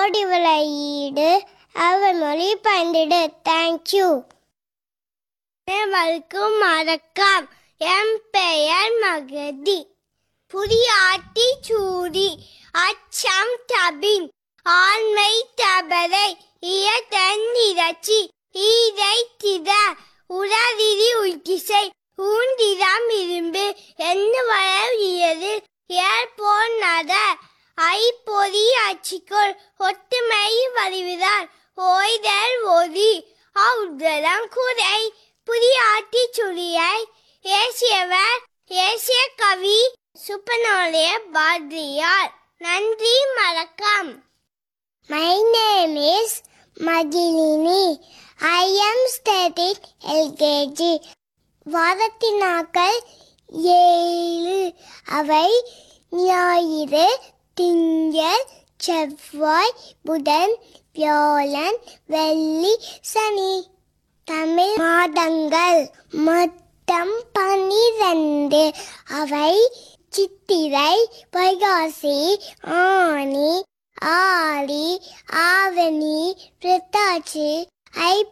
ஓடி விளையீடு அவர் மொழி பயந்திடு தேங்க்யூ அனைவருக்கும் வணக்கம் என் பெயர் மகதி புதிய ஆட்டி சூடி அச்சம் தபின் ஆண்மை தபரை இயத்தன் இறச்சி ஈதை தித உடலிரி உய்கிசை ஊண்டிதம் இரும்பு என்ன வளர்கிறது ஏற்போர் நட ஐப்பொறி அச்சிக்கோள் ஒத்துமை வலிவிதார் ஓய்தல் ஒதி அவுதலம் குறை புதிய ஆட்டி சுழியை ஏசியவர் ஏசிய கவி சுப்பனோலிய பாரதியார் நன்றி வணக்கம் My name is Madilini. I am studying LKG. வாரத்தின் நாட்கள் ஏழு அவை ஞாயிறு திங்கள் செவ்வாய் புதன் வியாழன் வெள்ளி சனி தமிழ் மாதங்கள் மொத்தம் பனிரெண்டு அவை சித்திரை வைகாசி ஆனி ஆடி ஆவணி புரட்டாசி ஐப்பசி